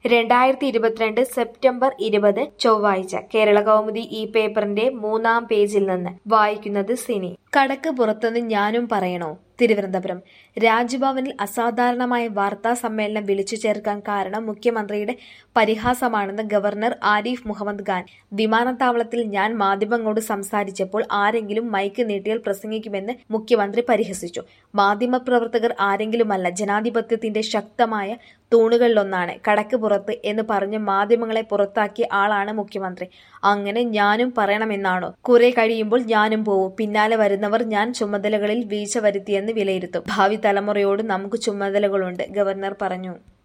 രണ്ടായിരത്തി ഇരുപത്തിരണ്ട് സെപ്റ്റംബർ ഇരുപത് ചൊവ്വാഴ്ച കേരള കൗമുദി ഈ പേപ്പറിന്റെ മൂന്നാം പേജിൽ നിന്ന് വായിക്കുന്നത് സിനി കടക്ക് പുറത്തുനിന്ന് ഞാനും പറയണോ തിരുവനന്തപുരം രാജ്ഭവനിൽ അസാധാരണമായ വാർത്താ സമ്മേളനം വിളിച്ചു ചേർക്കാൻ കാരണം മുഖ്യമന്ത്രിയുടെ പരിഹാസമാണെന്ന് ഗവർണർ ആരിഫ് മുഹമ്മദ് ഖാൻ വിമാനത്താവളത്തിൽ ഞാൻ മാധ്യമങ്ങളോട് സംസാരിച്ചപ്പോൾ ആരെങ്കിലും മൈക്ക് നീട്ടിയാൽ പ്രസംഗിക്കുമെന്ന് മുഖ്യമന്ത്രി പരിഹസിച്ചു മാധ്യമപ്രവർത്തകർ ആരെങ്കിലുമല്ല ജനാധിപത്യത്തിന്റെ ശക്തമായ തൂണുകളിലൊന്നാണ് കടക്ക് പുറത്ത് എന്ന് പറഞ്ഞ് മാധ്യമങ്ങളെ പുറത്താക്കിയ ആളാണ് മുഖ്യമന്ത്രി അങ്ങനെ ഞാനും പറയണമെന്നാണോ കുറെ കഴിയുമ്പോൾ ഞാനും പോവും പിന്നാലെ വരുന്നവർ ഞാൻ ചുമതലകളിൽ വീഴ്ച വരുത്തിയെന്ന് വിലയിരുത്തും ഭാവി തലമുറയോട് നമുക്ക് ചുമതലകളുണ്ട് ഗവർണർ പറഞ്ഞു